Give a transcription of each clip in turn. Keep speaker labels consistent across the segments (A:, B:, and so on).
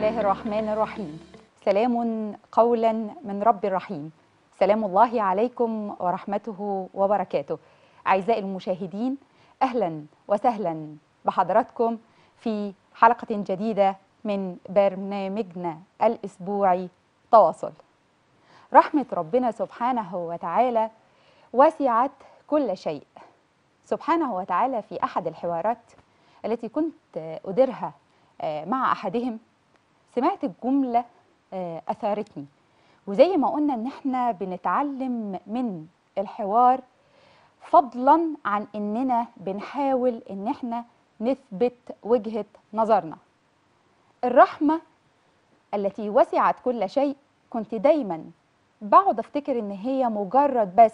A: الله الرحمن الرحيم سلام قولا من رب رحيم سلام الله عليكم ورحمته وبركاته أعزائي المشاهدين أهلا وسهلا بحضراتكم في حلقة جديدة من برنامجنا الأسبوعي تواصل رحمة ربنا سبحانه وتعالى وسعت كل شيء سبحانه وتعالى في أحد الحوارات التي كنت أديرها مع أحدهم سمعت الجملة أثارتني وزي ما قلنا إن إحنا بنتعلم من الحوار فضلا عن إننا بنحاول إن إحنا نثبت وجهة نظرنا الرحمة التي وسعت كل شيء كنت دايما بقعد افتكر ان هي مجرد بس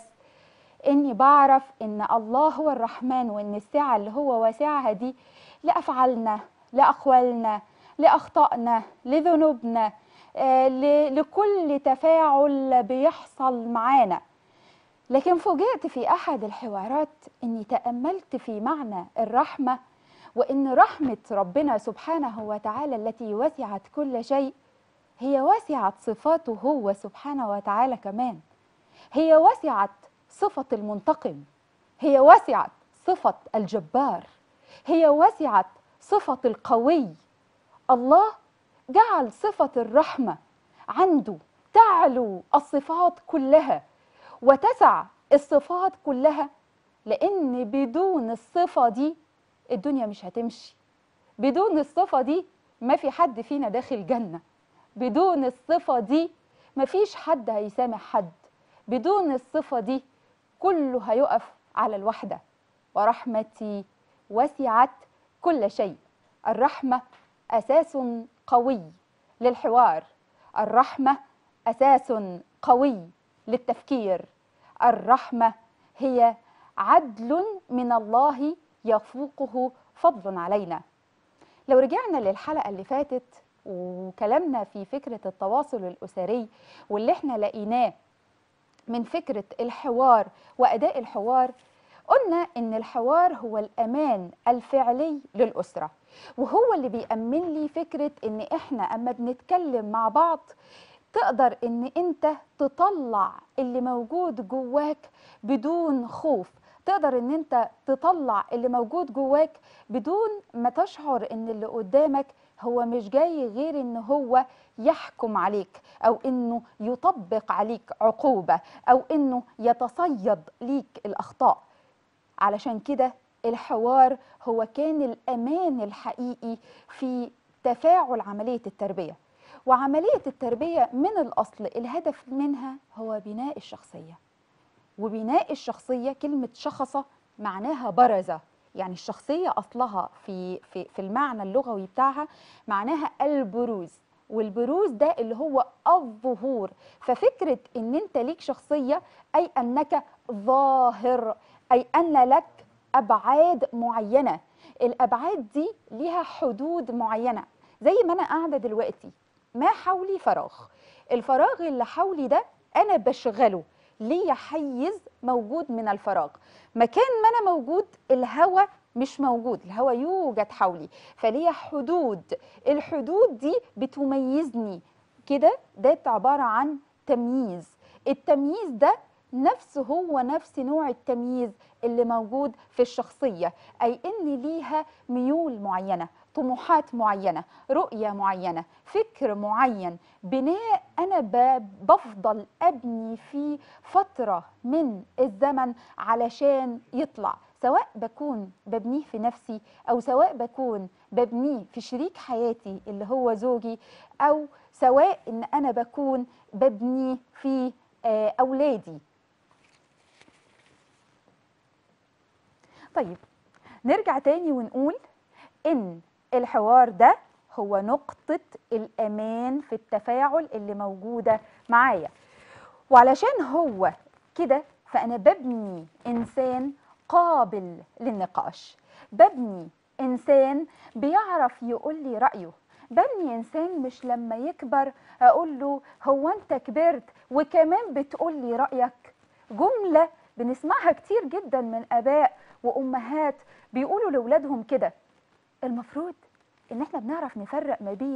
A: اني بعرف ان الله هو الرحمن وان السعه اللي هو واسعها دي لافعالنا لاقوالنا لاخطائنا لذنوبنا آه لكل تفاعل بيحصل معانا لكن فوجئت في احد الحوارات اني تاملت في معنى الرحمه وان رحمه ربنا سبحانه وتعالى التي وسعت كل شيء هي وسعت صفاته هو سبحانه وتعالى كمان هي وسعت صفة المنتقم هي وسعت صفة الجبار هي وسعت صفة القوي الله جعل صفة الرحمة عنده تعلو الصفات كلها وتسع الصفات كلها لأن بدون الصفة دي الدنيا مش هتمشي بدون الصفة دي ما في حد فينا داخل جنة بدون الصفة دي مفيش حد هيسامح حد بدون الصفة دي كله هيقف على الوحدة ورحمتي وسعت كل شيء الرحمة أساس قوي للحوار الرحمة أساس قوي للتفكير الرحمة هي عدل من الله يفوقه فضل علينا لو رجعنا للحلقة اللي فاتت وكلامنا في فكرة التواصل الأسري واللي احنا لقيناه من فكرة الحوار وأداء الحوار قلنا إن الحوار هو الأمان الفعلي للأسرة وهو اللي بيأمن لي فكرة إن إحنا أما بنتكلم مع بعض تقدر إن أنت تطلع اللي موجود جواك بدون خوف تقدر ان انت تطلع اللي موجود جواك بدون ما تشعر ان اللي قدامك هو مش جاي غير ان هو يحكم عليك او انه يطبق عليك عقوبة او انه يتصيد ليك الاخطاء علشان كده الحوار هو كان الامان الحقيقي في تفاعل عملية التربية وعملية التربية من الاصل الهدف منها هو بناء الشخصية وبناء الشخصية كلمة شخصة معناها برزة يعني الشخصية أصلها في, في, في المعنى اللغوي بتاعها معناها البروز والبروز ده اللي هو الظهور ففكرة ان انت ليك شخصية اي انك ظاهر اي ان لك ابعاد معينة الابعاد دي ليها حدود معينة زي ما انا قاعدة دلوقتي ما حولي فراغ الفراغ اللي حولي ده انا بشغله ليا حيز موجود من الفراغ مكان ما انا موجود الهواء مش موجود الهواء يوجد حولي فليا حدود الحدود دي بتميزني كده ده عبارة عن تمييز التمييز ده نفسه هو نفس نوع التمييز اللي موجود في الشخصية أي إن ليها ميول معينة طموحات معينة رؤية معينة فكر معين بناء أنا بفضل أبني فيه فترة من الزمن علشان يطلع سواء بكون ببنيه في نفسي أو سواء بكون ببنيه في شريك حياتي اللي هو زوجي أو سواء إن أنا بكون ببنيه في أولادي طيب نرجع تاني ونقول إن الحوار ده هو نقطة الأمان في التفاعل اللي موجودة معايا وعلشان هو كده فأنا ببني إنسان قابل للنقاش ببني إنسان بيعرف يقول لي رأيه ببني إنسان مش لما يكبر أقول له هو أنت كبرت وكمان بتقول لي رأيك جملة بنسمعها كتير جدا من آباء وأمهات بيقولوا لأولادهم كده المفروض ان احنا بنعرف نفرق ما بين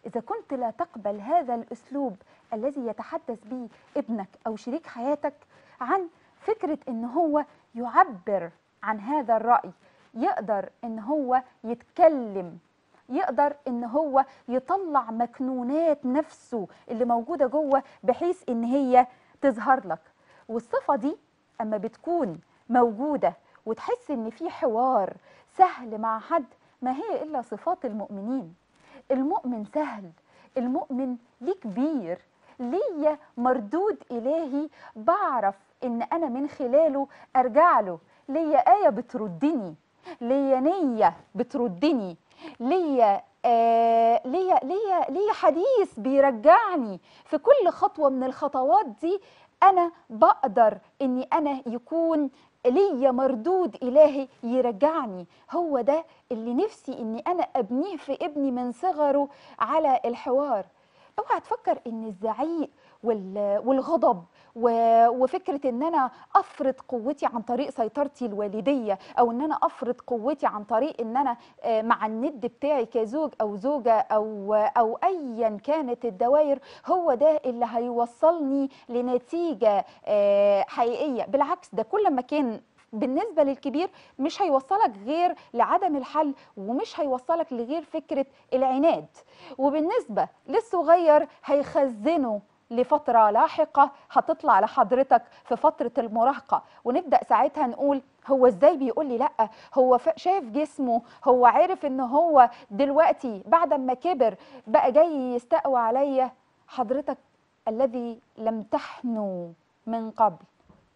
A: إذا كنت لا تقبل هذا الأسلوب الذي يتحدث به ابنك أو شريك حياتك عن فكرة إن هو يعبر عن هذا الرأي يقدر إن هو يتكلم يقدر ان هو يطلع مكنونات نفسه اللي موجوده جوه بحيث ان هي تظهر لك والصفه دي اما بتكون موجوده وتحس ان في حوار سهل مع حد ما هي الا صفات المؤمنين المؤمن سهل المؤمن ليه كبير ليا مردود الهي بعرف ان انا من خلاله ارجع له ليا ايه بتردني ليا نيه بتردني ليا آه ليا ليا ليا حديث بيرجعني في كل خطوه من الخطوات دي انا بقدر اني انا يكون ليا مردود الهي يرجعني هو ده اللي نفسي اني انا ابنيه في ابني من صغره على الحوار اوعى تفكر ان الزعيق وال- والغضب و- وفكره ان انا افرض قوتي عن طريق سيطرتي الوالديه او ان انا افرض قوتي عن طريق ان انا آه، مع الند بتاعي كزوج او زوجه او او ايا كانت الدوائر هو ده اللي هيوصلني لنتيجه آه، حقيقيه بالعكس ده كل ما كان بالنسبة للكبير مش هيوصلك غير لعدم الحل ومش هيوصلك لغير فكرة العناد وبالنسبة للصغير هيخزنه لفترة لاحقة هتطلع لحضرتك في فترة المراهقة ونبدأ ساعتها نقول هو ازاي بيقول لي لا هو ف- شايف جسمه هو عارف ان هو دلوقتي بعد ما كبر بقى جاي يستقوى عليا حضرتك الذي لم تحنو من قبل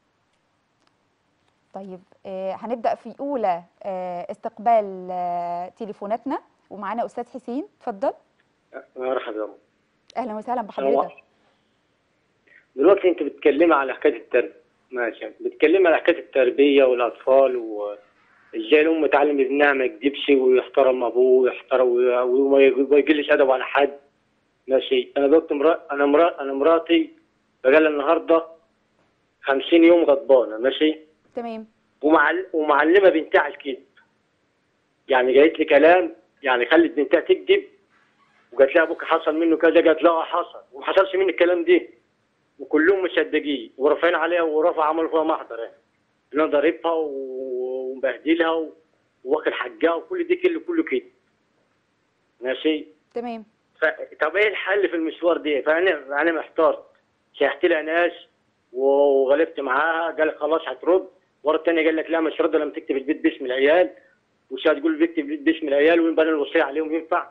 A: طيب آه، هنبدأ في أولى آه، استقبال آه، تليفوناتنا ومعانا أستاذ حسين اتفضل
B: مرحبا يا
A: أهلا وسهلا
B: هو
A: بحضرتك
B: دلوقتي انت بتتكلمي على حكايه التربيه ماشي بتتكلمي على حكايه التربيه والاطفال وازاي الام تعلم ابنها ما يكذبش ويحترم ابوه ويحترم وما وما يقلش ادبه على حد ماشي انا دلوقتي مرا... انا مرا... انا مراتي بقالها النهارده 50 يوم غضبانه ماشي
A: تمام
B: ومعل... ومعلمه بنتها على الكذب يعني قالت لي كلام يعني خلت بنتها تكذب وقالت لها ابوك حصل منه كذا قالت لها حصل وما حصلش مني الكلام ده وكلهم مصدقين ورافعين عليها ورفع عملوا فيها محضر يعني انا ضاربها و- ومبهدلها و- وواكل حقها وكل دي كله كله كده ماشي
A: تمام
B: ف... طب ايه الحل في المشوار ده فانا انا محتار شيحت لها ناس وغلبت معاها قال لك خلاص هترد ورا الثاني قال لك لا مش رد لما تكتب البيت باسم العيال وشاد تقول بكتب البيت باسم العيال وين بنى الوصيه عليهم ينفع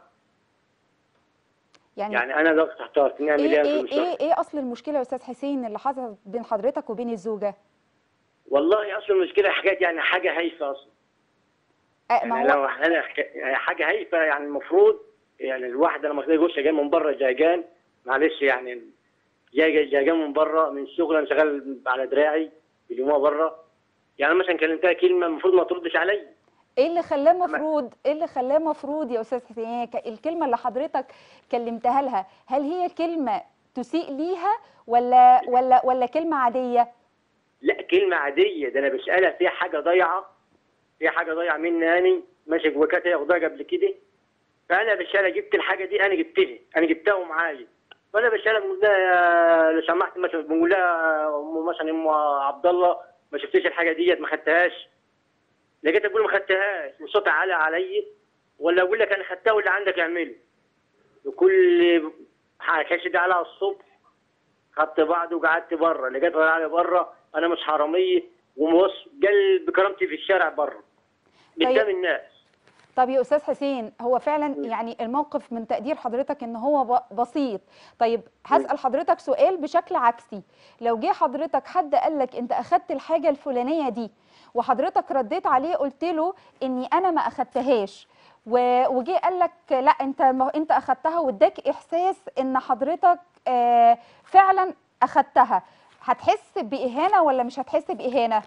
A: يعني,
B: يعني انا دلوقتي احترت نعمل
A: ايه
B: ايه في
A: ايه
B: المشوار
A: ايه ايه اصل المشكله يا استاذ حسين اللي حصلت بين حضرتك وبين الزوجه
B: والله اصل المشكله حاجات يعني حاجه هايفه اصلا
A: آه ما
B: يعني
A: هو
B: لو انا حك- يعني حاجه هايفه يعني المفروض يعني الواحده لما تلاقي جوزها جاي من بره جايجان معلش يعني جاي جايجان من بره من الشغل انا شغال على دراعي بيلموها بره يعني مثلا كلمتها كلمه المفروض ما تردش عليا
A: ايه اللي خلاه مفروض ايه اللي خلاه مفروض يا استاذ حسين يعني ك- الكلمه اللي حضرتك كلمتها لها هل هي كلمه تسيء ليها ولا ولا ولا كلمه عاديه
B: لا كلمه عاديه ده انا بسالها فيها حاجه ضايعه فيها حاجه ضايعه مني انا ماشي وكانت هي واخداها قبل كده فانا بسالها جبت الحاجه دي انا جبتها انا جبتها ومعايا فانا بسالها بقول لها يا- لو سمحت مثلا بقول لها ام مثلا ام عبد الله ما شفتيش الحاجه ديت ما خدتهاش لقيتها تقول ما خدتهاش وصوتها عالي عليا ولا اقول لك انا خدتها واللي عندك اعمله وكل حكاش دي عليها الصبح خدت بعض وقعدت بره لقيت طالع علي بره انا مش حراميه ومبص قلب كرامتي في الشارع بره قدام
A: طيب.
B: الناس
A: طب يا استاذ حسين هو فعلا يعني الموقف من تقدير حضرتك ان هو ب- بسيط طيب هسال حضرتك سؤال بشكل عكسي لو جه حضرتك حد قال لك انت اخدت الحاجه الفلانيه دي وحضرتك رديت عليه قلت له اني انا ما اخدتهاش و- وجه قال لك لا انت ما انت اخدتها واداك احساس ان حضرتك آه، فعلا اخدتها هتحس باهانه ولا مش هتحس باهانه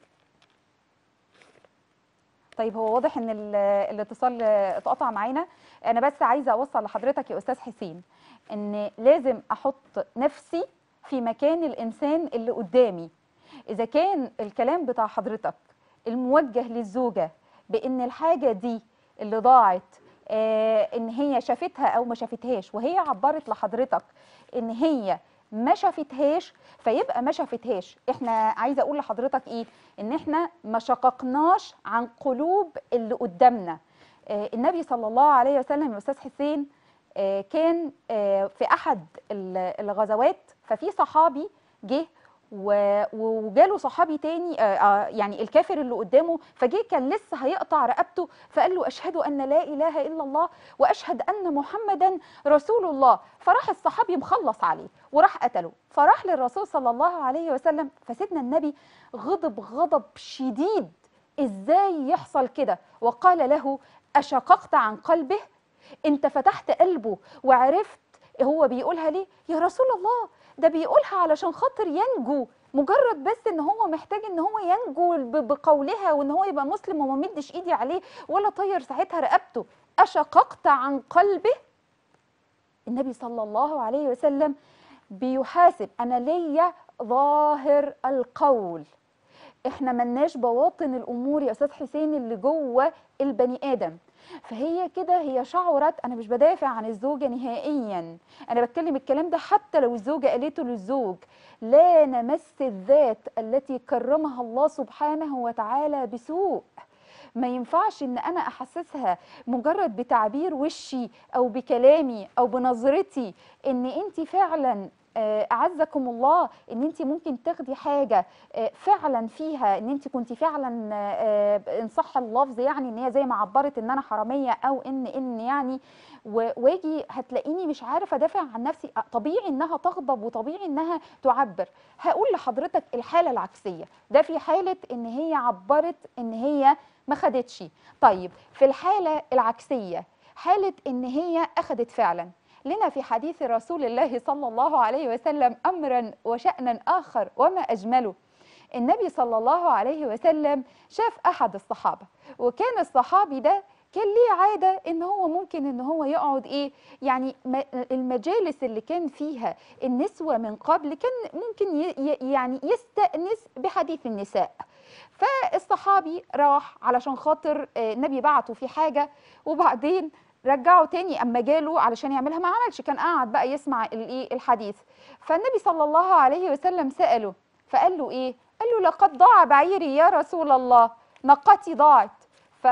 A: طيب هو واضح ان ال- الاتصال اتقطع معانا انا بس عايزه اوصل لحضرتك يا استاذ حسين ان لازم احط نفسي في مكان الانسان اللي قدامي اذا كان الكلام بتاع حضرتك الموجه للزوجه بان الحاجه دي اللي ضاعت آه، ان هي شافتها او ما شافتهاش وهي عبرت لحضرتك ان هي ما شافتهاش فيبقى ما شافتهاش احنا عايزه اقول لحضرتك ايه ان احنا ما شققناش عن قلوب اللي قدامنا آه، النبي صلى الله عليه وسلم يا استاذ حسين آه، كان آه، في احد ال- الغزوات ففي صحابي جه و- وجاله صحابي تاني آه، آه، يعني الكافر اللي قدامه فجه كان لسه هيقطع رقبته فقال له اشهد ان لا اله الا الله واشهد ان محمدا رسول الله فراح الصحابي مخلص عليه وراح قتله فراح للرسول صلى الله عليه وسلم فسيدنا النبي غضب غضب شديد ازاي يحصل كده وقال له اشققت عن قلبه انت فتحت قلبه وعرفت هو بيقولها ليه يا رسول الله ده بيقولها علشان خاطر ينجو مجرد بس ان هو محتاج ان هو ينجو ب- بقولها وان هو يبقى مسلم وما مدش ايدي عليه ولا طير ساعتها رقبته اشققت عن قلبه النبي صلى الله عليه وسلم بيحاسب انا ليا ظاهر القول احنا ملناش بواطن الامور يا استاذ حسين اللي جوه البني ادم فهي كده هي شعرت انا مش بدافع عن الزوجه نهائيا انا بتكلم الكلام ده حتى لو الزوجه قالته للزوج لا نمس الذات التي كرمها الله سبحانه وتعالى بسوء ما ينفعش ان انا احسسها مجرد بتعبير وشي او بكلامي او بنظرتي ان انت فعلا آه، اعزكم الله ان انت ممكن تاخدي حاجه آه، فعلا فيها ان انت كنت فعلا آه، آه، ان صح اللفظ يعني ان هي زي ما عبرت ان انا حراميه او ان ان يعني و- واجي هتلاقيني مش عارفه ادافع عن نفسي آه، طبيعي انها تغضب وطبيعي انها تعبر هقول لحضرتك الحاله العكسيه ده في حاله ان هي عبرت ان هي ما خدتش طيب في الحاله العكسيه حاله ان هي اخذت فعلا لنا في حديث رسول الله صلى الله عليه وسلم امرا وشانا اخر وما اجمله النبي صلى الله عليه وسلم شاف احد الصحابه وكان الصحابي ده كان ليه عاده ان هو ممكن ان هو يقعد ايه يعني م- المجالس اللي كان فيها النسوه من قبل كان ممكن ي- ي- يعني يستانس بحديث النساء فالصحابي راح علشان خاطر آه، النبي بعته في حاجه وبعدين رجعه تاني اما جاله علشان يعملها ما عملش كان قاعد بقى يسمع الايه الحديث فالنبي صلى الله عليه وسلم ساله فقال له ايه قال له لقد ضاع بعيري يا رسول الله ناقتي ضاعت ف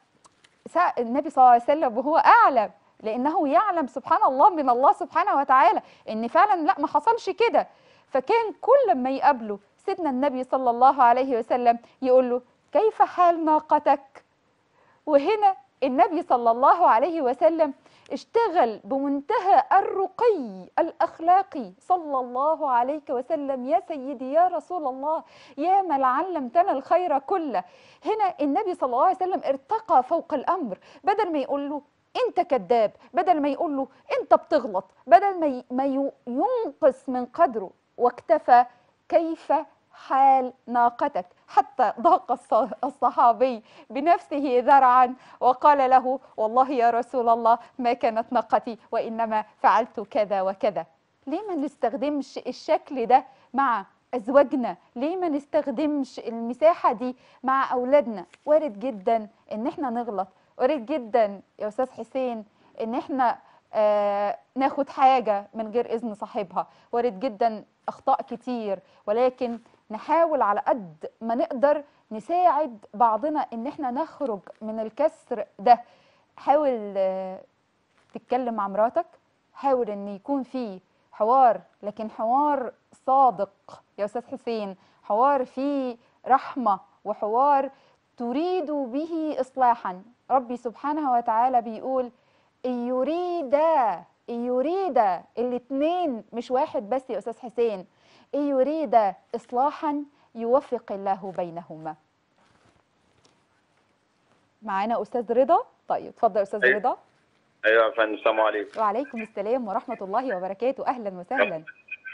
A: سأ- النبي صلى الله عليه وسلم وهو اعلم لانه يعلم سبحان الله من الله سبحانه وتعالى ان فعلا لا ما حصلش كده فكان كل ما يقابله سيدنا النبي صلى الله عليه وسلم يقول له كيف حال ناقتك وهنا النبي صلى الله عليه وسلم اشتغل بمنتهى الرقي الاخلاقي صلى الله عليه وسلم يا سيدي يا رسول الله يا من علمتنا الخير كله هنا النبي صلى الله عليه وسلم ارتقى فوق الامر بدل ما يقول له انت كذاب بدل ما يقول له انت بتغلط بدل ما ي- ما ي- ينقص من قدره واكتفى كيف حال ناقتك حتى ضاق الص- الصحابي بنفسه ذرعا وقال له والله يا رسول الله ما كانت ناقتي وانما فعلت كذا وكذا ليه ما نستخدمش الشكل ده مع ازواجنا ليه ما نستخدمش المساحه دي مع اولادنا وارد جدا ان احنا نغلط وارد جدا يا استاذ حسين ان احنا آه ناخد حاجه من غير اذن صاحبها وارد جدا اخطاء كتير ولكن نحاول على قد ما نقدر نساعد بعضنا ان احنا نخرج من الكسر ده حاول آه، تتكلم مع مراتك حاول ان يكون في حوار لكن حوار صادق يا استاذ حسين حوار فيه رحمه وحوار تريد به اصلاحا ربي سبحانه وتعالى بيقول إن يريدا إن يريدا الاتنين مش واحد بس يا استاذ حسين إن يريدا اصلاحا يوفق الله بينهما معانا استاذ رضا طيب اتفضل يا استاذ
C: أيوة.
A: رضا
C: ايوه يا فندم السلام عليكم
A: وعليكم السلام ورحمه الله وبركاته اهلا وسهلا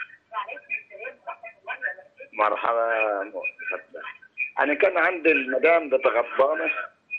C: مرحبا انا كان عندي المدام بتغضبانه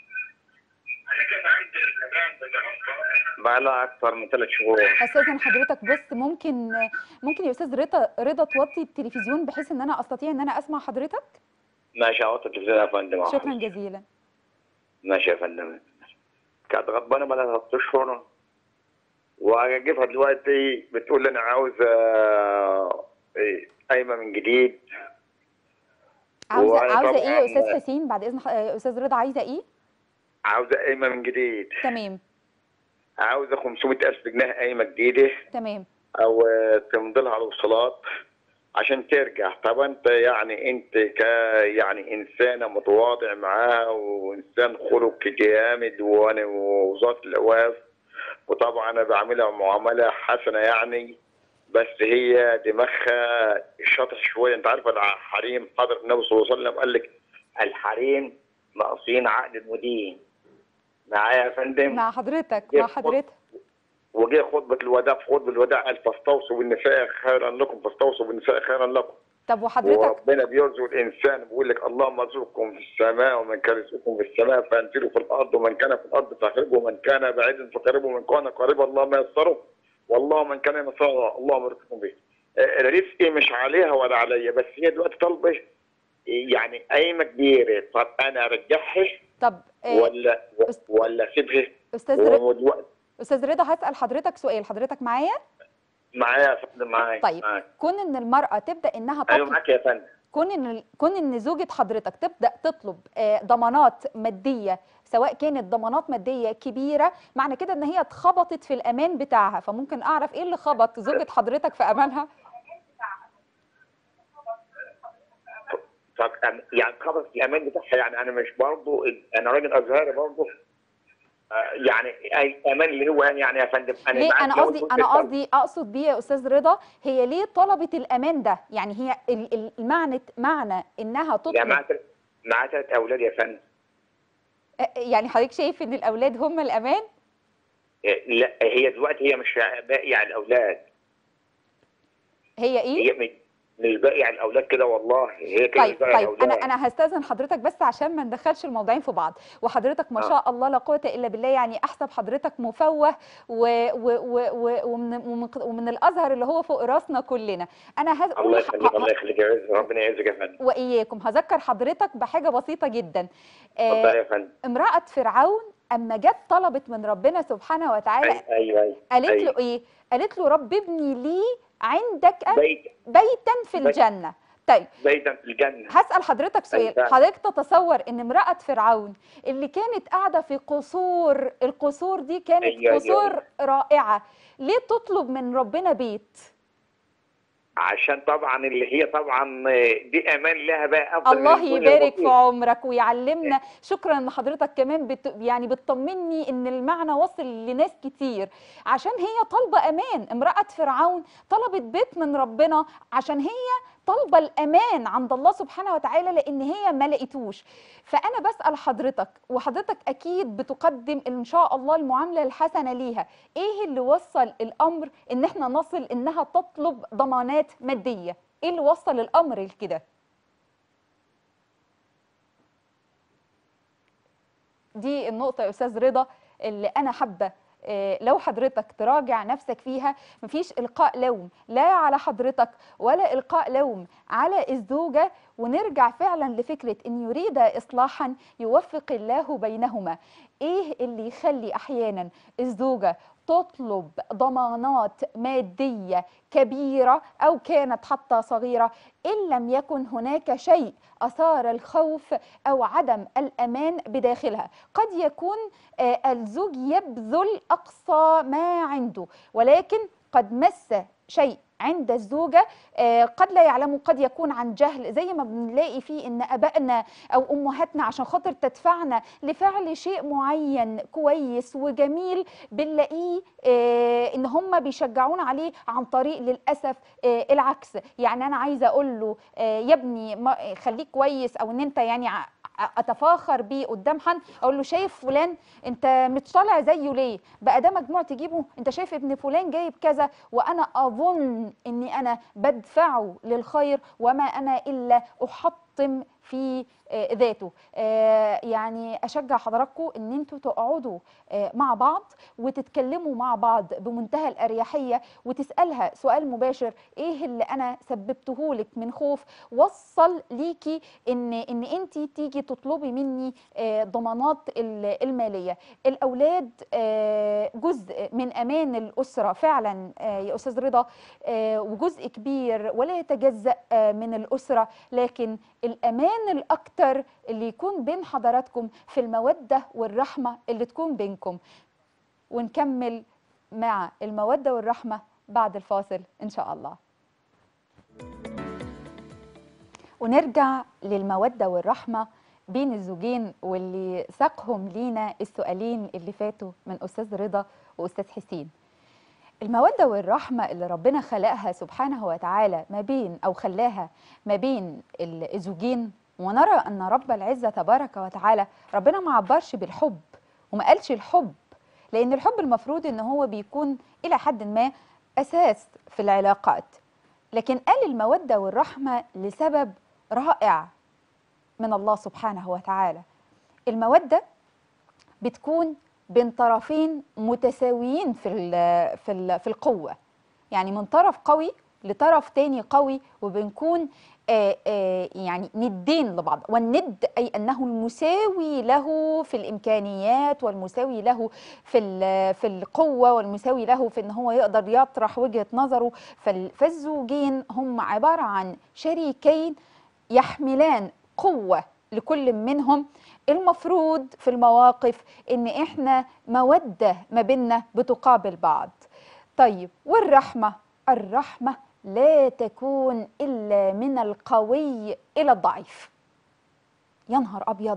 C: بقى لها اكثر من ثلاث شهور
A: استاذن حضرتك بس ممكن ممكن يا استاذ رضا رضا توطي التلفزيون بحيث ان انا استطيع ان انا اسمع حضرتك
C: ماشي اهو التلفزيون يا فندم أهو.
A: شكرا جزيلا
C: ماشي يا فندم كانت غضبانه بقى ثلاث اشهر واجيبها دلوقتي بتقول لي انا عاوزه إيه، قايمه من جديد
A: عاوزه
C: وأنا
A: عاوزه ايه يا
C: طبعاً-
A: استاذ حسين بعد اذن ح- آه، استاذ رضا عايزه ايه
C: عاوزه قايمه من جديد
A: تمام
C: عاوزه 500 الف جنيه قايمه جديده
A: تمام
C: او تمضي لها الوصلات عشان ترجع طب انت يعني انت ك يعني انسانه متواضع معاها وانسان خلق جامد وانا ووزاره الاوقاف وطبعا انا بعملها معامله حسنه يعني بس هي دماغها شاطح شويه انت عارف الحريم حضر النبي صلى الله عليه وسلم قال لك الحريم ناقصين عقد المدين معايا يا فندم
A: مع حضرتك مع
C: يخبط.
A: حضرتك
C: وجه خطبة الوداع في خطبة الوداع قال فاستوصوا بالنساء خيرا لكم فاستوصوا بالنساء خيرا لكم
A: طب وحضرتك
C: وربنا بيرزق الإنسان بيقول لك اللهم ارزقكم في السماء ومن كان رزقكم في السماء فأنزلوا في الأرض ومن كان في الأرض فأخرجوا ومن كان بعيدا فقربوا ومن كان قريبا اللهم يسره والله من كان يسره اللهم ارزقكم به آه، رزقي مش عليها ولا عليا بس هي دلوقتي طالبة يعني قايمة كبيرة طب أنا أرجعها
A: طب آه،
C: ولا
A: أست-
C: ولا أسيبها
A: استاذ ر...
C: ودلوقتي
A: استاذ رضا هسال حضرتك سؤال حضرتك معايا
C: معايا يا فندم معايا
A: طيب
C: معايا.
A: كون ان المراه تبدا انها
C: ايوه
A: تطلب
C: معاك يا فندم
A: كون ان كون ان زوجة حضرتك تبدا تطلب آه، ضمانات ماديه سواء كانت ضمانات ماديه كبيره معنى كده ان هي اتخبطت في الامان بتاعها فممكن اعرف ايه اللي خبط زوجة حضرتك في امانها
C: طب أم- يعني خبط الامان بتاعها يعني انا مش برضه انا راجل ازهري برضه آه، يعني اي امان اللي هو يعني يا فندم انا
A: ليه
C: معاك
A: انا
C: لو
A: قصدي
C: كنت
A: انا
C: طالب-
A: قصدي اقصد بيه يا استاذ رضا هي ليه طلبت الامان ده يعني هي ال- ال- المعنى معنى انها
C: يعني
A: تطلب
C: معاها تل- معاها ثلاث اولاد يا فندم
A: آه، يعني حضرتك شايف ان الاولاد هم الامان
C: آه، لا هي دلوقتي هي مش باقي على الاولاد
A: هي ايه
C: هي مش مش باقي على الاولاد كده والله هي كده
A: طيب
C: مش باقي على
A: طيب انا
C: الأولاد.
A: انا هستاذن حضرتك بس عشان ما ندخلش الموضوعين في بعض وحضرتك ما
C: آه.
A: شاء الله لا قوه الا بالله يعني احسب حضرتك مفوه و و و و ومن ومن, ومن الازهر اللي هو فوق راسنا كلنا انا هز...
C: الله يخليك الله يخليك يا عز ربنا يعزك يا فندم
A: واياكم هذكر حضرتك بحاجه بسيطه جدا
C: اتفضل
A: آه
C: يا فندم
A: امراه فرعون اما جت طلبت من ربنا سبحانه وتعالى
C: ايوه ايوه ايوه
A: قالت
C: أيوة.
A: له ايه قالت له رب ابني لي عندك
C: بيت
A: بيتا في
C: بيت.
A: الجنه طيب
C: بيتا في الجنه
A: هسأل حضرتك سؤال
C: أيوة.
A: حضرتك تتصور ان امرأة فرعون اللي كانت قاعدة في قصور القصور دي كانت
C: أيوة، أيوة،
A: قصور رائعة ليه تطلب من ربنا بيت
C: عشان طبعا اللي هي طبعا دي امان لها بقى افضل من
A: الله
C: الدنيا
A: يبارك في
C: وما
A: عمرك ويعلمنا شكرا ان حضرتك كمان بت يعني بتطمني ان المعنى وصل لناس كتير عشان هي طالبه امان امراه فرعون طلبت بيت من ربنا عشان هي طالبه الامان عند الله سبحانه وتعالى لان هي ما لقيتوش فانا بسال حضرتك وحضرتك اكيد بتقدم ان شاء الله المعامله الحسنه ليها ايه اللي وصل الامر ان احنا نصل انها تطلب ضمانات ماديه ايه اللي وصل الامر لكده دي النقطة يا أستاذ رضا اللي أنا حابة آه، لو حضرتك تراجع نفسك فيها مفيش إلقاء لوم لا على حضرتك ولا إلقاء لوم على الزوجة ونرجع فعلا لفكرة إن يريد إصلاحا يوفق الله بينهما إيه اللي يخلي أحيانا الزوجة تطلب ضمانات مادية كبيرة أو كانت حتى صغيرة إن لم يكن هناك شيء أثار الخوف أو عدم الأمان بداخلها قد يكون آه، الزوج يبذل أقصى ما عنده ولكن قد مس شيء عند الزوجة آه، قد لا يعلمه قد يكون عن جهل زي ما بنلاقي فيه ان ابائنا او امهاتنا عشان خاطر تدفعنا لفعل شيء معين كويس وجميل بنلاقيه آه، ان هم بيشجعونا عليه عن طريق للاسف آه، العكس يعني انا عايزه اقول له آه، يا ابني ما- خليك كويس او ان انت يعني ع- اتفاخر بيه قدام حد اقول له شايف فلان انت مش طالع زيه ليه بقى ده مجموع تجيبه انت شايف ابن فلان جايب كذا وانا اظن اني انا بدفعه للخير وما انا الا احط يحطم في آه، ذاته آه، يعني اشجع حضراتكم ان انتوا تقعدوا آه، مع بعض وتتكلموا مع بعض بمنتهى الاريحيه وتسالها سؤال مباشر ايه اللي انا سببته لك من خوف وصل ليكي ان ان انت تيجي تطلبي مني آه، ضمانات ال- الماليه الاولاد آه، جزء من امان الاسره فعلا آه، يا استاذ رضا آه، وجزء كبير ولا يتجزا آه، من الاسره لكن الامان الاكتر اللي يكون بين حضراتكم في الموده والرحمه اللي تكون بينكم ونكمل مع الموده والرحمه بعد الفاصل ان شاء الله ونرجع للمودة والرحمة بين الزوجين واللي ساقهم لينا السؤالين اللي فاتوا من أستاذ رضا وأستاذ حسين المودة والرحمة اللي ربنا خلقها سبحانه وتعالى ما بين أو خلاها ما بين الزوجين ونرى أن رب العزة تبارك وتعالى ربنا ما عبرش بالحب وما قالش الحب لأن الحب المفروض أن هو بيكون إلى حد ما أساس في العلاقات لكن قال المودة والرحمة لسبب رائع من الله سبحانه وتعالى المودة بتكون بين طرفين متساويين في ال في ال في القوة يعني من طرف قوي لطرف تاني قوي وبنكون آه آه يعني ندين لبعض والند أي أنه المساوي له في الإمكانيات والمساوي له في ال- في القوة والمساوي له في أن هو يقدر يطرح وجهة نظره فال- فالزوجين هم عبارة عن شريكين يحملان قوة لكل منهم المفروض في المواقف ان احنا مودة ما بيننا بتقابل بعض طيب والرحمة الرحمة لا تكون إلا من القوي إلى الضعيف يا نهار أبيض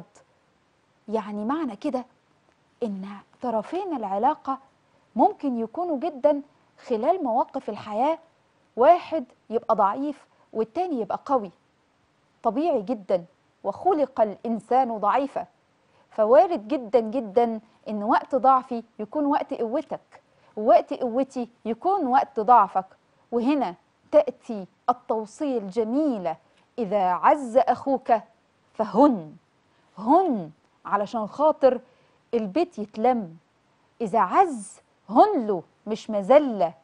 A: يعني معنى كده إن طرفين العلاقة ممكن يكونوا جدا خلال مواقف الحياة واحد يبقى ضعيف والتاني يبقى قوي طبيعي جدا وخلق الإنسان ضعيفا فوارد جدا جدا إن وقت ضعفي يكون وقت قوتك ووقت قوتي يكون وقت ضعفك وهنا تأتي التوصية الجميلة إذا عز أخوك فهن هن علشان خاطر البيت يتلم إذا عز هن له مش مذلة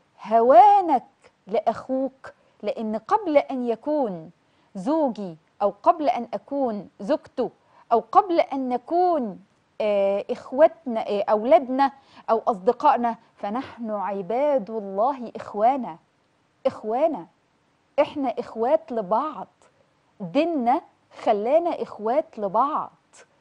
A: هوانك لأخوك لأن قبل أن يكون زوجي أو قبل أن أكون زوجته أو قبل أن نكون آه، إخوتنا آه، أولادنا أو أصدقائنا فنحن عباد الله إخوانا إخوانا إحنا إخوات لبعض ديننا خلانا إخوات لبعض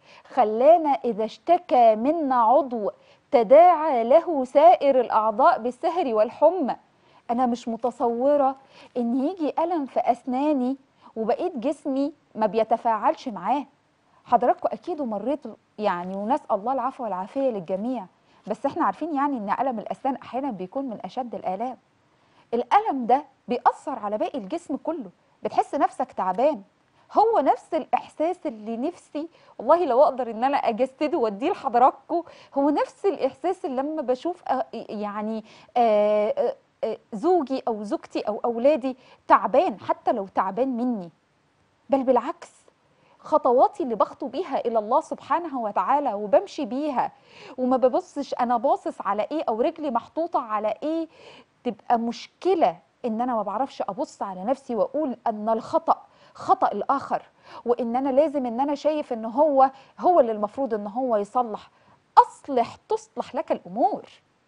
A: خلانا إذا اشتكى منا عضو تداعى له سائر الأعضاء بالسهر والحمى أنا مش متصورة إن يجي ألم في أسناني وبقيت جسمي ما بيتفاعلش معاه حضراتكم أكيد مريتوا يعني ونسأل الله العفو والعافية للجميع بس احنا عارفين يعني إن ألم الأسنان أحيانا بيكون من أشد الآلام الألم ده بيأثر على باقي الجسم كله بتحس نفسك تعبان هو نفس الإحساس اللي نفسي والله لو أقدر إن أنا أجسده وأديه لحضراتكم هو نفس الإحساس اللي لما بشوف أ- يعني آه، آه، آه، زوجي أو زوجتي أو أولادي تعبان حتى لو تعبان مني بل بالعكس خطواتي اللي بخطو بيها الى الله سبحانه وتعالى وبمشي بيها وما ببصش انا باصص على ايه او رجلي محطوطه على ايه تبقى مشكله ان انا ما بعرفش ابص على نفسي واقول ان الخطا خطا الاخر وان انا لازم ان انا شايف ان هو هو اللي المفروض ان هو يصلح اصلح تصلح لك الامور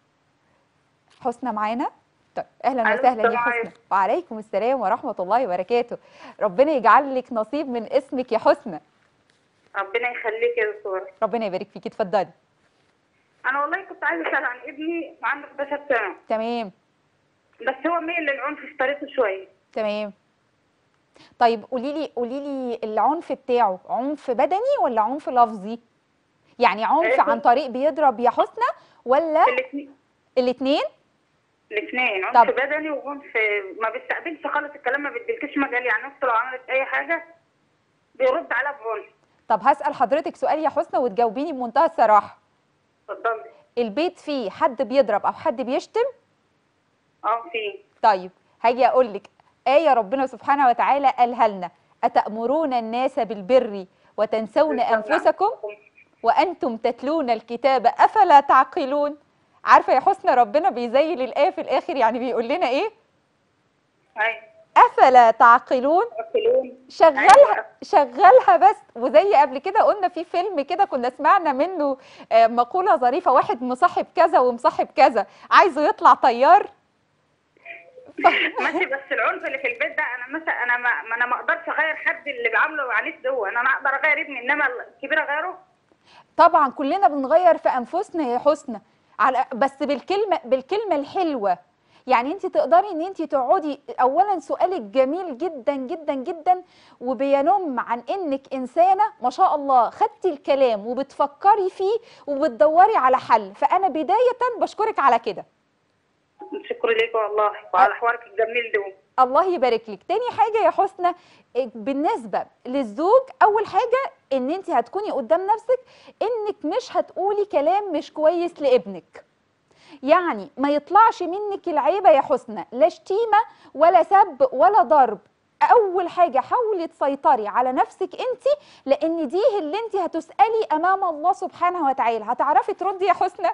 A: حسنى معانا طيب اهلا
D: ألو،
A: وسهلا يا
D: السلام
A: حسنى
D: عليكم.
A: وعليكم السلام ورحمه الله وبركاته ربنا يجعل لك نصيب من اسمك يا حسنى
D: ربنا يخليك يا دكتور
A: ربنا يبارك فيكي اتفضلي
D: انا والله كنت عايزه اسال عن ابني عنده 11 سنه
A: تمام
D: بس هو ميل للعنف في طريقته شويه
A: تمام طيب قولي لي قولي لي العنف بتاعه عنف بدني ولا عنف لفظي يعني عنف
D: إيه؟
A: عن طريق بيضرب يا حسنى ولا
D: الاثنين
A: الاثنين
D: الاثنين
A: طب.
D: عنف بدني وعنف ما بيستقبلش خالص الكلام ما بيديلكش مجال يعني نفسه لو عملت اي حاجه بيرد عليها بعنف
A: طب هسأل حضرتك سؤال يا حسنى وتجاوبيني بمنتهى الصراحة
D: اتفضلي
A: البيت فيه حد بيضرب او حد بيشتم
D: اه في
A: طيب هاجي اقول لك آية ربنا سبحانه وتعالى قالها لنا أتأمرون الناس بالبر وتنسون أنفسكم وأنتم تتلون الكتاب أفلا تعقلون عارفة يا حسنى ربنا بيزيل الآية في الآخر يعني بيقول لنا إيه
D: ايوه
A: أفلا تعقلون
D: يقتلون
A: شغلها
D: أيوة.
A: شغلها بس وزي قبل كده قلنا في فيلم كده كنا سمعنا منه آه، مقولة ظريفة واحد مصاحب كذا ومصاحب كذا عايزه يطلع طيار
D: ماشي بس العنف اللي في البيت ده انا مثلا انا ما ما انا ما اقدرش اغير حد اللي بعامله عنيف ده انا اقدر اغير ابني انما الكبير اغيره
A: طبعا كلنا بنغير في انفسنا يا حسنى على بس بالكلمه بالكلمه الحلوه يعني انت تقدري ان انت تقعدي اولا سؤالك جميل جدا جدا جدا وبينم عن انك انسانه ما شاء الله خدتي الكلام وبتفكري فيه وبتدوري على حل فانا بدايه بشكرك على كده
D: شكرا ليك والله وعلى حوارك الجميل ده
A: الله يبارك لك تاني حاجه يا حسنى إيه، بالنسبه للزوج اول حاجه ان انت هتكوني قدام نفسك انك مش هتقولي كلام مش كويس لابنك يعني ما يطلعش منك العيبه يا حسنى لا شتيمه ولا سب ولا ضرب اول حاجه حاولي تسيطري على نفسك انت لان دي اللي انت هتسالي امام الله سبحانه وتعالى هتعرفي تردي يا حسنى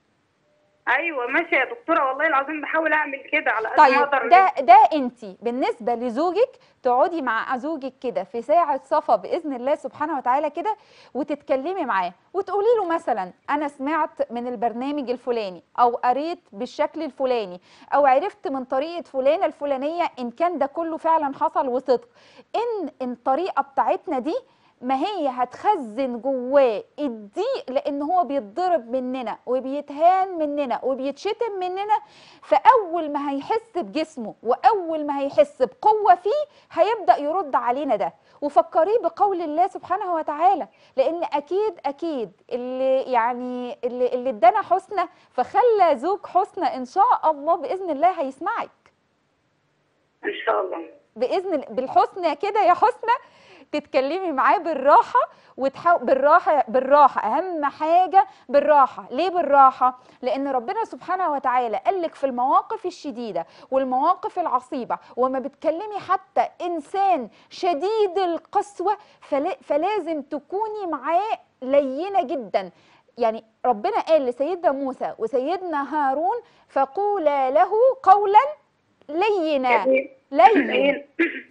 D: ايوه ماشي يا دكتوره والله العظيم بحاول اعمل كده على قد ما
A: طيب
D: اقدر
A: ده ده انت بالنسبه لزوجك تقعدي مع زوجك كده في ساعه صفا باذن الله سبحانه وتعالى كده وتتكلمي معاه وتقولي له مثلا انا سمعت من البرنامج الفلاني او قريت بالشكل الفلاني او عرفت من طريقه فلانه الفلانيه ان كان ده كله فعلا حصل وصدق ان ان الطريقه بتاعتنا دي ما هي هتخزن جواه الضيق لان هو بيتضرب مننا وبيتهان مننا وبيتشتم مننا فاول ما هيحس بجسمه واول ما هيحس بقوه فيه هيبدا يرد علينا ده وفكريه بقول الله سبحانه وتعالى لان اكيد اكيد اللي يعني اللي اللي ادانا حسنى فخلى زوج حسنى ان شاء الله باذن الله هيسمعك
D: ان شاء الله
A: باذن الله بالحسنى كده يا حسنى تتكلمي معاه بالراحه وتحاول بالراحه بالراحه اهم حاجه بالراحه ليه بالراحه لان ربنا سبحانه وتعالى قال لك في المواقف الشديده والمواقف العصيبه وما بتكلمي حتى انسان شديد القسوه فلا فلازم تكوني معاه لينه جدا يعني ربنا قال لسيدنا موسى وسيدنا هارون فقولا له قولا لينا
D: جميل.
A: لين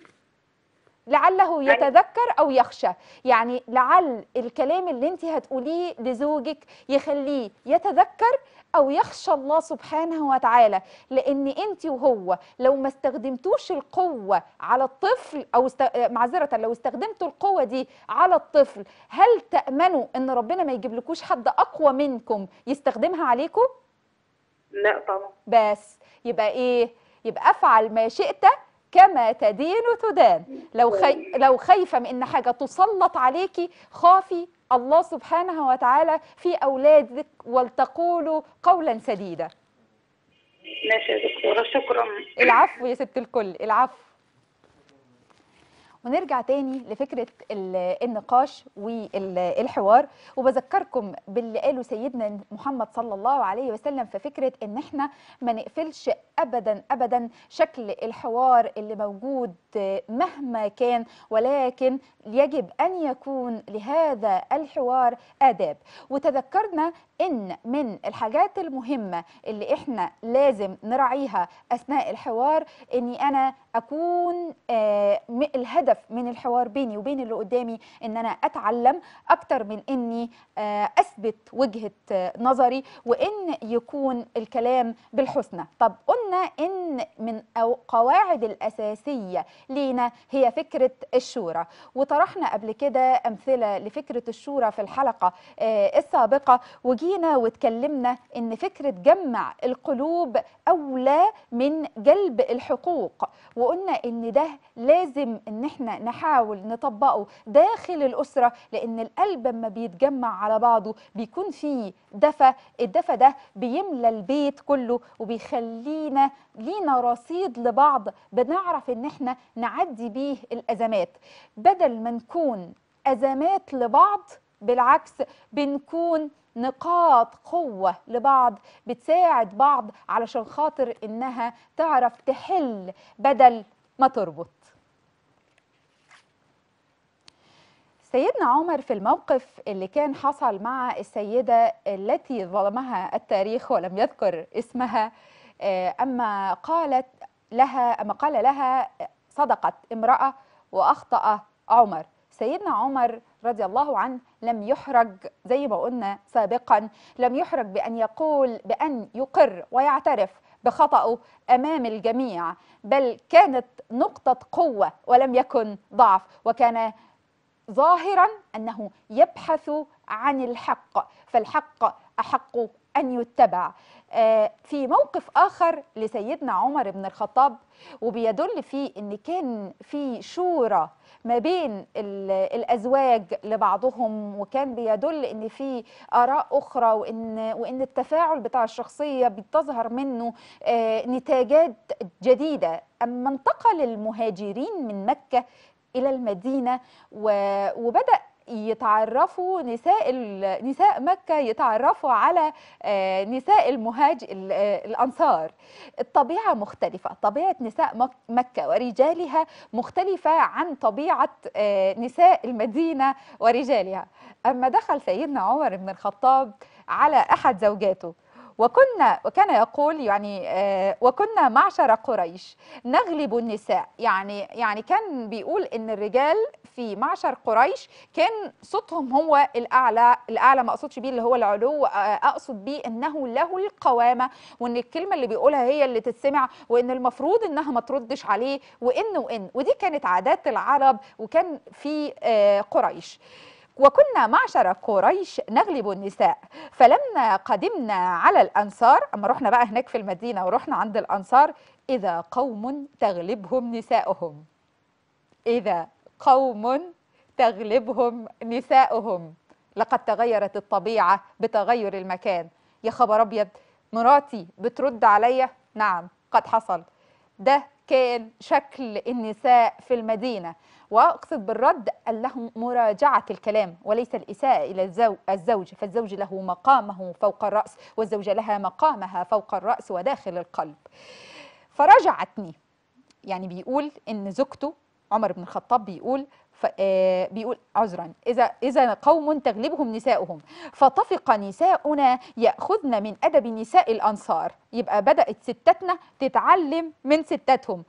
A: لعله يتذكر او يخشى يعني لعل الكلام اللي انت هتقوليه لزوجك يخليه يتذكر او يخشى الله سبحانه وتعالى لان انت وهو لو ما استخدمتوش القوه على الطفل او است... معذره لو استخدمتوا القوه دي على الطفل هل تامنوا ان ربنا ما يجيبلكوش حد اقوى منكم يستخدمها عليكم
D: لا طبعا
A: بس يبقى ايه يبقى افعل ما شئت كما تدين تدان لو خي... لو خايفه من ان حاجه تسلط عليكي خافي الله سبحانه وتعالى في اولادك ولتقولوا قولا سديدا
D: ماشي يا دكتوره شكرا
A: العفو يا ست الكل العفو ونرجع تاني لفكرة ال- النقاش والحوار وبذكركم باللي قاله سيدنا محمد صلى الله عليه وسلم في فكرة ان احنا ما نقفلش ابدا ابدا شكل الحوار اللي موجود مهما كان ولكن يجب ان يكون لهذا الحوار آداب وتذكرنا ان من الحاجات المهمة اللي احنا لازم نراعيها اثناء الحوار اني انا اكون آه، م- الهدف من الحوار بيني وبين اللي قدامي ان انا اتعلم اكتر من اني آه، اثبت وجهة آه، نظري وان يكون الكلام بالحسنى طب قلنا ان من أو قواعد الاساسية لينا هي فكرة الشورى وطرحنا قبل كده امثلة لفكرة الشورى في الحلقة آه، السابقة وجينا واتكلمنا ان فكرة جمع القلوب اولى من جلب الحقوق وقلنا ان ده لازم ان احنا نحاول نطبقه داخل الاسره لان القلب لما بيتجمع على بعضه بيكون فيه دفى الدفى ده بيملى البيت كله وبيخلينا لينا رصيد لبعض بنعرف ان احنا نعدي بيه الازمات بدل ما نكون ازمات لبعض بالعكس بنكون نقاط قوة لبعض بتساعد بعض علشان خاطر إنها تعرف تحل بدل ما تربط سيدنا عمر في الموقف اللي كان حصل مع السيدة التي ظلمها التاريخ ولم يذكر اسمها آه، أما قالت لها أما قال لها صدقت امرأة وأخطأ عمر سيدنا عمر رضي الله عنه لم يحرج زي ما قلنا سابقا لم يحرج بأن يقول بأن يقر ويعترف بخطأه أمام الجميع بل كانت نقطة قوة ولم يكن ضعف وكان ظاهرا انه يبحث عن الحق فالحق احق ان يتبع آه، في موقف اخر لسيدنا عمر بن الخطاب وبيدل فيه ان كان في شورى ما بين ال- الازواج لبعضهم وكان بيدل ان في اراء اخرى وان وان التفاعل بتاع الشخصيه بتظهر منه آه، نتاجات جديده اما انتقل المهاجرين من مكه الى المدينه و- وبدا يتعرفوا نساء ال- نساء مكه يتعرفوا على آه، نساء المهاج ال- آه، الانصار الطبيعه مختلفه طبيعه نساء مك- مكه ورجالها مختلفه عن طبيعه آه، نساء المدينه ورجالها اما دخل سيدنا عمر بن الخطاب على احد زوجاته وكنا وكان يقول يعني آه، وكنا معشر قريش نغلب النساء يعني يعني كان بيقول ان الرجال في معشر قريش كان صوتهم هو الاعلى الاعلى ما اقصدش بيه اللي هو العلو آه، اقصد بيه انه له القوامه وان الكلمه اللي بيقولها هي اللي تتسمع وان المفروض انها ما تردش عليه وان وان ودي كانت عادات العرب وكان في آه، قريش وكنا معشر قريش نغلب النساء فلما قدمنا على الأنصار أما رحنا بقى هناك في المدينة ورحنا عند الأنصار إذا قوم تغلبهم نساؤهم إذا قوم تغلبهم نساؤهم لقد تغيرت الطبيعة بتغير المكان يا خبر أبيض مراتي بترد عليا نعم قد حصل ده كان شكل النساء في المدينة وأقصد بالرد أنه مراجعة الكلام وليس الإساءة إلى الزو- الزوج فالزوج له مقامه فوق الرأس والزوجة لها مقامها فوق الرأس وداخل القلب فرجعتني يعني بيقول ان زوجته عمر بن الخطاب بيقول ف... آه بيقول عذرا اذا اذا قوم تغلبهم نساؤهم فطفق نساؤنا ياخذن من ادب نساء الانصار يبقى بدات ستاتنا تتعلم من ستاتهم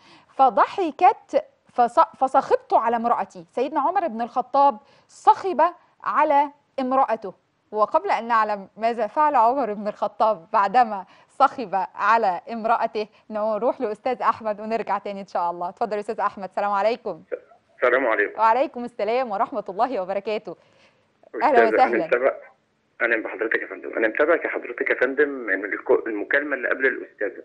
A: فضحكت فص... فصخبت على امراتي سيدنا عمر بن الخطاب صخب على امراته وقبل ان نعلم ماذا فعل عمر بن الخطاب بعدما صخب على امرأته نروح لأستاذ أحمد ونرجع تاني إن شاء الله اتفضل يا أستاذ أحمد السلام عليكم
C: السلام عليكم
A: وعليكم السلام ورحمة الله وبركاته أهلا
C: أستاذ،
A: وسهلا.
C: انا متابع انا بحضرتك يا فندم انا متابعك يا حضرتك يا فندم من الك- المكالمه اللي قبل الاستاذه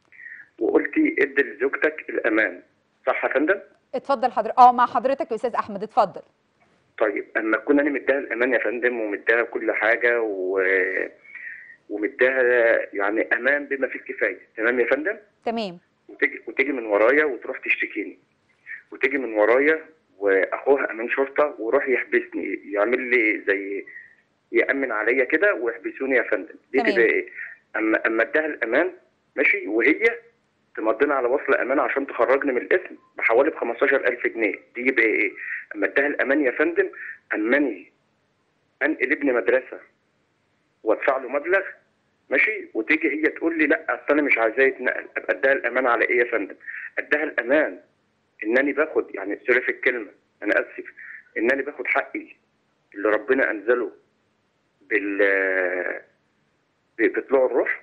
C: وقلتي ادي لزوجتك الامان صح يا فندم
A: اتفضل حضرتك اه مع حضرتك يا أستاذ أحمد اتفضل
C: طيب اما اكون انا مديها الامان يا فندم ومديها كل حاجه و... ومديها يعني امان بما فيه الكفايه تمام يا فندم
A: تمام
C: وتيجي وتيجي من ورايا وتروح تشتكيني وتيجي من ورايا واخوها امين شرطه ويروح يحبسني يعمل لي زي يامن عليا كده ويحبسوني يا فندم دي
A: تمام.
C: تبقى ايه اما اما اديها الامان ماشي وهي تمضينا على وصل امان عشان تخرجني من الاسم بحوالي ب 15000 جنيه دي يبقى ايه اما اديها الامان يا فندم امني انقل ابني مدرسه وادفع له مبلغ ماشي وتيجي هي تقول لي لا اصل انا مش عايزاه يتنقل ابقى اديها الامان على ايه يا فندم؟ اديها الامان انني باخد يعني سوري في الكلمه انا اسف انني باخد حقي اللي ربنا انزله بال ب- بطلوع الروح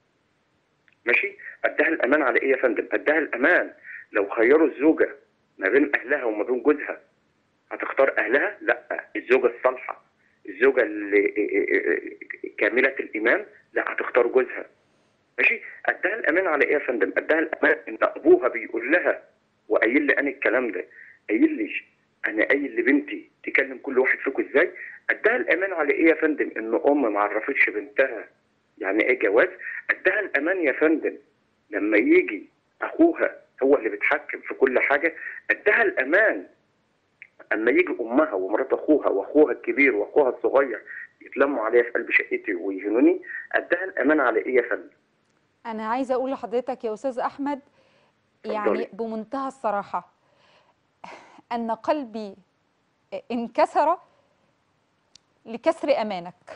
C: ماشي اديها الامان على ايه يا فندم؟ اديها الامان لو خيروا الزوجه ما بين اهلها وما بين جوزها هتختار اهلها؟ لا الزوجه الصالحه الزوجه اللي كامله الايمان لا هتختار جوزها ماشي اداها الامان على ايه يا فندم اداها الامان ان ابوها بيقول لها وقايل لي انا الكلام ده قايل لي انا قايل لبنتي تكلم كل واحد فيكم ازاي اداها الامان على ايه يا فندم ان ام ما عرفتش بنتها يعني ايه جواز اداها الامان يا فندم لما يجي اخوها هو اللي بيتحكم في كل حاجه اداها الامان اما يجي امها ومرات اخوها واخوها الكبير واخوها الصغير يتلموا عليا في قلب شقتي ويهنوني اداها الامان على ايه يا فندم
A: أنا عايزة أقول لحضرتك يا أستاذ أحمد يعني
C: اتفضلي.
A: بمنتهى الصراحة أن قلبي انكسر لكسر امانك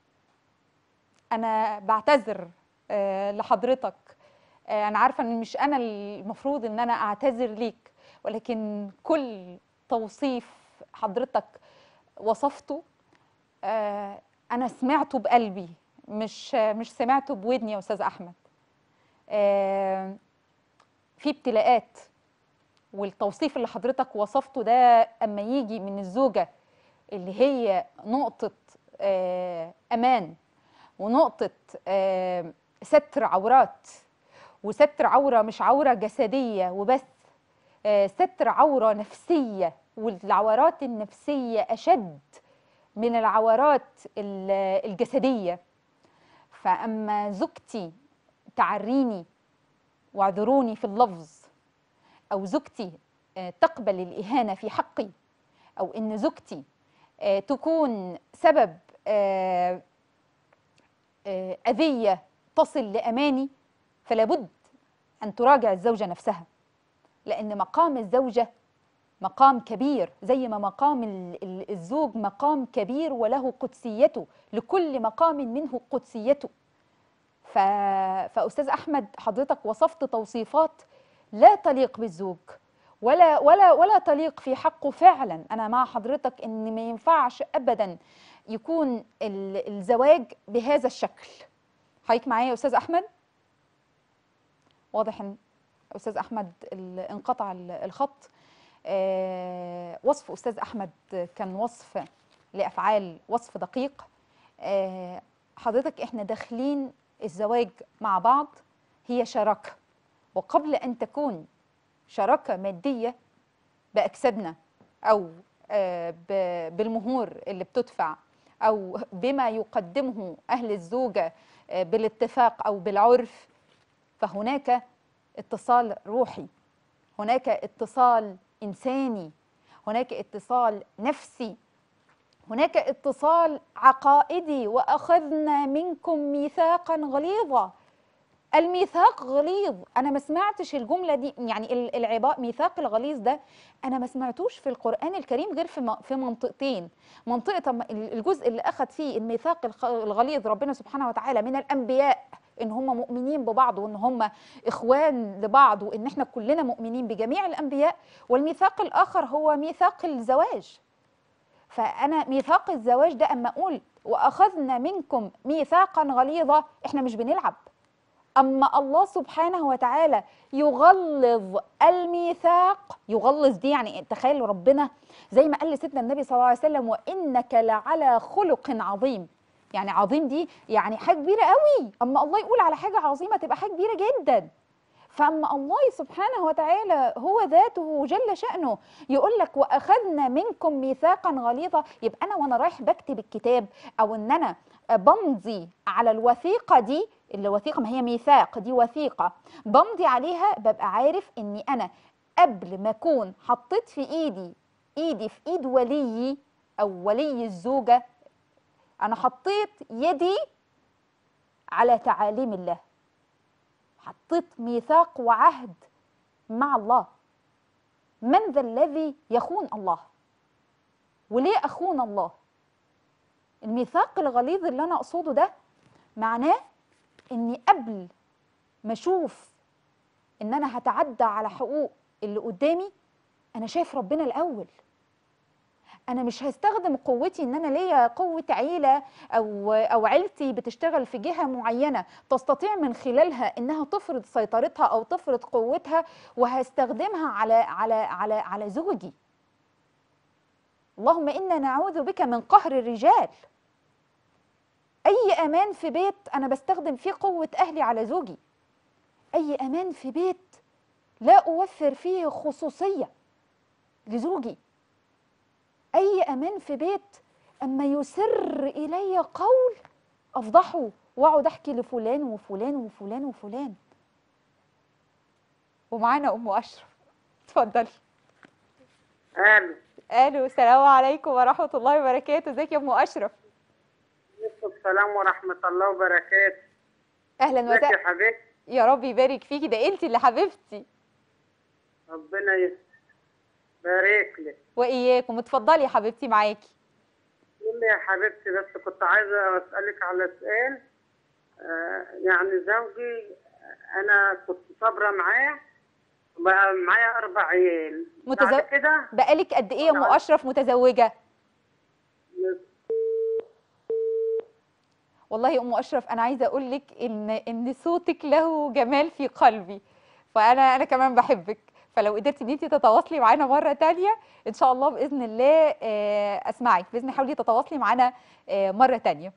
A: انا بعتذر آه، لحضرتك آه، انا عارفه ان مش انا المفروض ان انا اعتذر ليك ولكن كل توصيف حضرتك وصفته آه، انا سمعته بقلبي مش مش سمعته بودني يا استاذ احمد آه، في ابتلاءات والتوصيف اللي حضرتك وصفته ده اما يجي من الزوجه اللي هي نقطه آه، امان ونقطه آه، ستر عورات وستر عوره مش عوره جسديه وبس آه، ستر عوره نفسيه والعورات النفسيه اشد من العورات ال- الجسديه فاما زوجتي تعريني واعذروني في اللفظ او زوجتي آه، تقبل الاهانه في حقي او ان زوجتي آه، تكون سبب آه، آه، اذيه تصل لاماني فلا بد ان تراجع الزوجه نفسها لان مقام الزوجه مقام كبير زي ما مقام ال- ال- الزوج مقام كبير وله قدسيته لكل مقام منه قدسيته ف... فاستاذ احمد حضرتك وصفت توصيفات لا تليق بالزوج ولا ولا ولا تليق في حقه فعلا انا مع حضرتك ان ما ينفعش ابدا يكون ال- الزواج بهذا الشكل حضرتك معايا يا استاذ احمد واضح ان استاذ احمد ال- انقطع ال- الخط آه، وصف استاذ احمد كان وصف لافعال وصف دقيق آه، حضرتك احنا داخلين الزواج مع بعض هي شراكه وقبل ان تكون شراكه ماديه باجسادنا او آه، ب- بالمهور اللي بتدفع او بما يقدمه اهل الزوجه آه، بالاتفاق او بالعرف فهناك اتصال روحي هناك اتصال انساني هناك اتصال نفسي هناك اتصال عقائدي واخذنا منكم ميثاقا غليظا الميثاق غليظ انا ما سمعتش الجمله دي يعني ال- العباء ميثاق الغليظ ده انا ما سمعتوش في القران الكريم غير في م- في منطقتين منطقه م- الجزء اللي اخذ فيه الميثاق الخ- الغليظ ربنا سبحانه وتعالى من الانبياء ان هم مؤمنين ببعض وان هم اخوان لبعض وان احنا كلنا مؤمنين بجميع الانبياء والميثاق الاخر هو ميثاق الزواج فانا ميثاق الزواج ده اما اقول واخذنا منكم ميثاقا غليظا احنا مش بنلعب اما الله سبحانه وتعالى يغلظ الميثاق يغلظ دي يعني تخيل ربنا زي ما قال لسيدنا النبي صلى الله عليه وسلم وانك لعلى خلق عظيم يعني عظيم دي يعني حاجه كبيره قوي اما الله يقول على حاجه عظيمه تبقى حاجه كبيره جدا فاما الله سبحانه وتعالى هو ذاته جل شأنه يقول لك واخذنا منكم ميثاقا غليظا يبقى انا وانا رايح بكتب الكتاب او ان انا بمضي على الوثيقه دي اللي وثيقه ما هي ميثاق دي وثيقه بمضي عليها ببقى عارف اني انا قبل ما اكون حطيت في ايدي ايدي في ايد وليي او ولي الزوجه انا حطيت يدي على تعاليم الله حطيت ميثاق وعهد مع الله من ذا الذي يخون الله وليه اخون الله الميثاق الغليظ اللي انا اقصده ده معناه اني قبل ما اشوف ان انا هتعدى على حقوق اللي قدامي انا شايف ربنا الاول انا مش هستخدم قوتي ان انا ليا قوه عيله او او عيلتي بتشتغل في جهه معينه تستطيع من خلالها انها تفرض سيطرتها او تفرض قوتها وهستخدمها على على على على زوجي اللهم انا نعوذ بك من قهر الرجال اي امان في بيت انا بستخدم فيه قوه اهلي على زوجي اي امان في بيت لا اوفر فيه خصوصيه لزوجي اي امان في بيت اما يسر الي قول افضحه واقعد احكي لفلان وفلان وفلان وفلان ومعانا ام اشرف اتفضلي
D: الو
A: الو السلام عليكم ورحمه الله وبركاته ازيك يا ام اشرف
D: عليكم السلام ورحمه الله وبركاته
A: اهلا
D: ازيك
A: وسهلا
D: يا حبيبتي
A: يا رب يبارك فيكي ده انت اللي حبيبتي
D: ربنا ي...
E: بارك لك
A: واياكم اتفضلي يا حبيبتي معاكي
E: قول لي يا حبيبتي بس كنت عايزة أسألك على سؤال آه، يعني زوجي أنا كنت صابرة معاه بقى معايا أربع عيال
A: متزو-
E: بعد كده
A: بقالك قد ايه يا ام اشرف متزوجه والله يا ام اشرف انا عايزه اقول لك ان ان صوتك له جمال في قلبي فانا انا كمان بحبك فلو قدرتي ان انت تتواصلي معانا مره تانية ان شاء الله باذن الله آه، اسمعك باذن الله حاولي تتواصلي معانا آه، مره تانية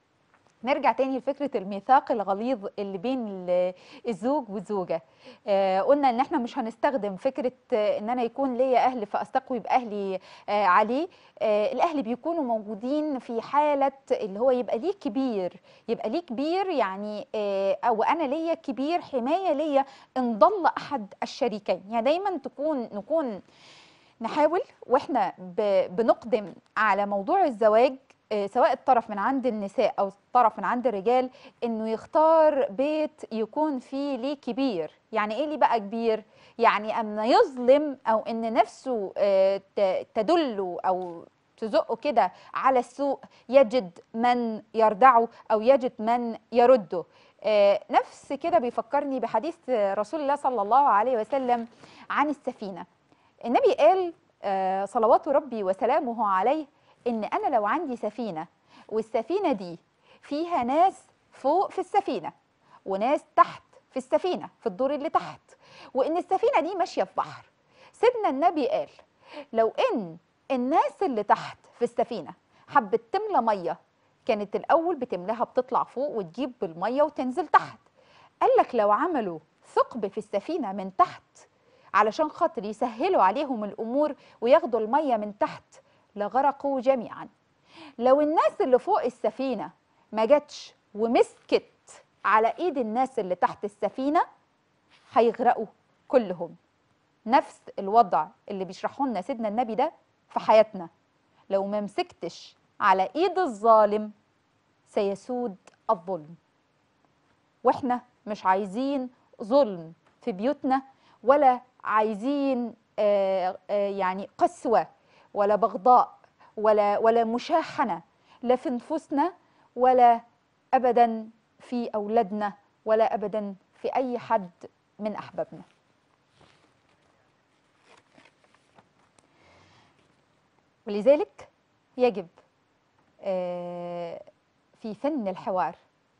A: نرجع تاني لفكره الميثاق الغليظ اللي بين ال- الزوج والزوجه آه، قلنا ان احنا مش هنستخدم فكره آه، ان انا يكون ليا اهل فاستقوي باهلي آه، عليه آه، الاهل بيكونوا موجودين في حاله اللي هو يبقى ليه كبير يبقى ليه كبير يعني آه، او انا ليا كبير حمايه ليا ان ضل احد الشريكين يعني دايما تكون نكون نحاول واحنا ب- بنقدم على موضوع الزواج آه، سواء الطرف من عند النساء او الطرف من عند الرجال انه يختار بيت يكون فيه ليه كبير يعني ايه ليه بقى كبير يعني ان يظلم او ان نفسه آه، ت- تدله او تزقه كده على السوء يجد من يردعه او يجد من يرده آه، نفس كده بيفكرني بحديث آه، رسول الله صلى الله عليه وسلم عن السفينه النبي قال آه، صلوات ربي وسلامه عليه ان انا لو عندي سفينه والسفينه دي فيها ناس فوق في السفينه وناس تحت في السفينه في الدور اللي تحت وان السفينه دي ماشيه في بحر سيدنا النبي قال لو ان الناس اللي تحت في السفينه حبت تملى ميه كانت الاول بتملاها بتطلع فوق وتجيب الميه وتنزل تحت قال لك لو عملوا ثقب في السفينه من تحت علشان خاطر يسهلوا عليهم الامور وياخدوا الميه من تحت لغرقوا جميعا لو الناس اللي فوق السفينه ما جاتش ومسكت على ايد الناس اللي تحت السفينه هيغرقوا كلهم نفس الوضع اللي بيشرحه لنا سيدنا النبي ده في حياتنا لو ما مسكتش على ايد الظالم سيسود الظلم واحنا مش عايزين ظلم في بيوتنا ولا عايزين آه، آه، يعني قسوة ولا بغضاء ولا ولا مشاحنة لا في نفوسنا ولا أبدا في أولادنا ولا أبدا في أي حد من أحبابنا ولذلك يجب آه، في فن الحوار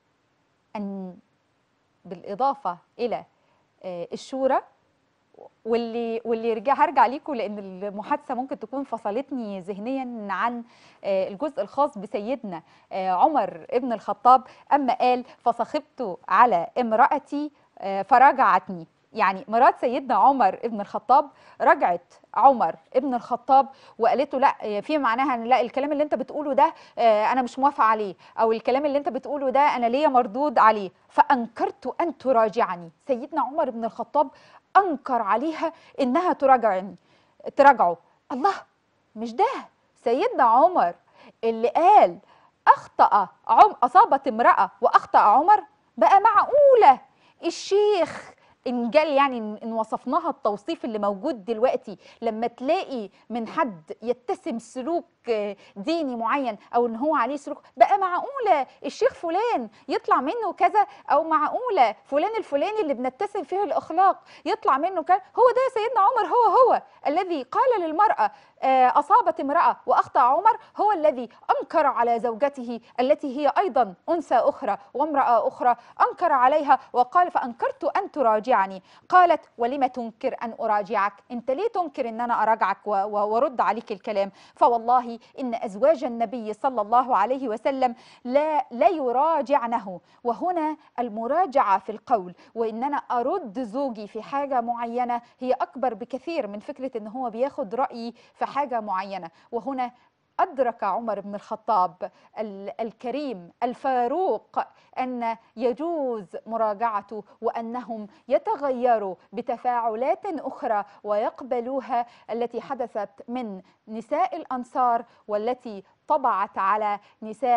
A: أن بالإضافة إلى آه، الشورى واللي واللي رجع هرجع ليكم لان المحادثه ممكن تكون فصلتني ذهنيا عن آه، الجزء الخاص بسيدنا آه، عمر ابن الخطاب اما قال فصخبت على امراتي آه، فراجعتني يعني مرات سيدنا عمر ابن الخطاب رجعت عمر ابن الخطاب وقالت له لا في معناها ان لا الكلام اللي انت بتقوله ده آه، انا مش موافقه عليه او الكلام اللي انت بتقوله ده انا ليا مردود عليه فانكرت ان تراجعني سيدنا عمر بن الخطاب انكر عليها انها تراجعني تراجعه الله مش ده سيدنا عمر اللي قال اخطا عم اصابت امراه واخطا عمر بقى معقوله الشيخ ان جال يعني ان إن وصفناها التوصيف اللي موجود دلوقتي لما تلاقي من حد يتسم سلوك آه، ديني معين او ان هو عليه سلوك بقى معقوله الشيخ فلان يطلع منه كذا او معقوله فلان الفلاني اللي بنتسم فيه الاخلاق يطلع منه كذا هو ده سيدنا عمر هو هو الذي قال للمراه آه، اصابت امراه واخطا عمر هو الذي انكر على زوجته التي هي ايضا انثى اخرى وامراه اخرى انكر عليها وقال فانكرت ان تراجعني قالت ولم تنكر ان اراجعك انت ليه تنكر ان انا اراجعك و- و- وارد عليك الكلام فوالله ان ازواج النبي صلى الله عليه وسلم لا لا يراجعنه وهنا المراجعه في القول وان انا ارد زوجي في حاجه معينه هي اكبر بكثير من فكره ان هو بياخد رايي في حاجه معينه وهنا أدرك عمر بن الخطاب ال- الكريم الفاروق أن يجوز مراجعته وأنهم يتغيروا بتفاعلات أخرى ويقبلوها التي حدثت من نساء الأنصار والتي طبعت على نساء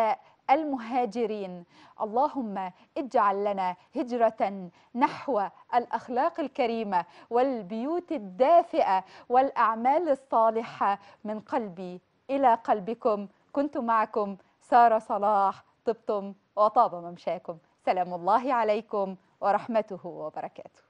A: المهاجرين اللهم اجعل لنا هجرة نحو الأخلاق الكريمة والبيوت الدافئة والأعمال الصالحة من قلبي إلى قلبكم كنت معكم سارة صلاح طبتم وطاب ممشاكم سلام الله عليكم ورحمته وبركاته